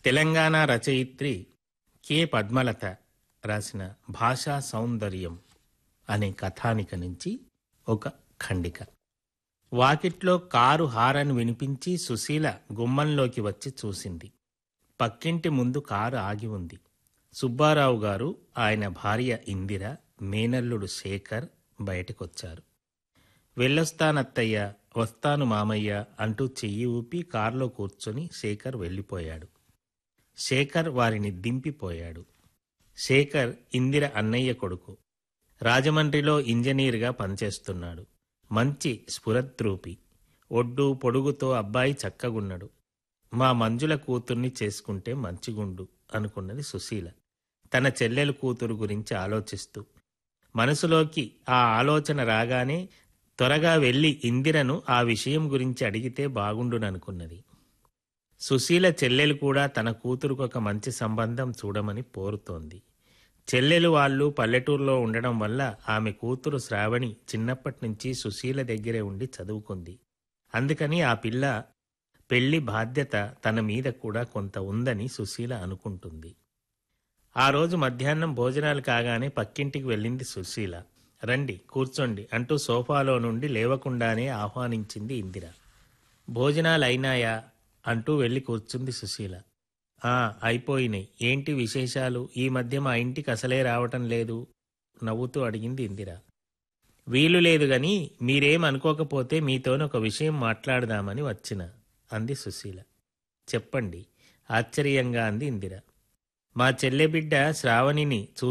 తెలంగాణ రచయిత్రి కె పద్మలత రాసిన భాషా సౌందర్యం అనే కథానిక నుంచి ఒక ఖండిక వాకిట్లో కారు హారన్ వినిపించి సుశీల గుమ్మంలోకి వచ్చి చూసింది పక్కింటి ముందు కారు ఆగి ఉంది సుబ్బారావు గారు ఆయన భార్య ఇందిర మేనల్లుడు శేఖర్ బయటకొచ్చారు వెళ్ళొస్తానత్తయ్య వస్తాను మామయ్య అంటూ చెయ్యి ఊపి కారులో కూర్చొని శేఖర్ వెళ్ళిపోయాడు శేఖర్ వారిని దింపిపోయాడు శేఖర్ ఇందిర అన్నయ్య కొడుకు రాజమండ్రిలో ఇంజనీర్గా పనిచేస్తున్నాడు మంచి స్ఫురద్రూపి ఒడ్డు పొడుగుతో అబ్బాయి చక్కగున్నాడు మా మంజుల కూతుర్ని చేసుకుంటే మంచిగుండు అనుకున్నది సుశీల తన చెల్లెలు కూతురు గురించి ఆలోచిస్తూ మనసులోకి ఆ ఆలోచన రాగానే త్వరగా వెళ్ళి ఇందిరను ఆ విషయం గురించి అడిగితే బాగుండుననుకున్నది సుశీల చెల్లెలు కూడా తన కూతురుకు ఒక మంచి సంబంధం చూడమని పోరుతోంది చెల్లెలు వాళ్ళు పల్లెటూరులో ఉండడం వల్ల ఆమె కూతురు శ్రావణి చిన్నప్పటి నుంచి సుశీల దగ్గరే ఉండి చదువుకుంది అందుకని ఆ పిల్ల పెళ్లి బాధ్యత తన మీద కూడా కొంత ఉందని సుశీల అనుకుంటుంది ఆ రోజు మధ్యాహ్నం భోజనాలు కాగానే పక్కింటికి వెళ్ళింది సుశీల రండి కూర్చోండి అంటూ సోఫాలో నుండి లేవకుండానే ఆహ్వానించింది ఇందిర భోజనాలు అయినాయా అంటూ వెళ్ళి కూర్చుంది సుశీల ఆ అయిపోయినాయి ఏంటి విశేషాలు ఈ మధ్య మా ఇంటికి అసలే రావటం లేదు నవ్వుతూ అడిగింది ఇందిర వీలు లేదు గని మీరేం అనుకోకపోతే మీతోని ఒక విషయం మాట్లాడదామని వచ్చిన అంది సుశీల చెప్పండి ఆశ్చర్యంగా అంది ఇందిర మా చెల్లె బిడ్డ శ్రావణిని చూ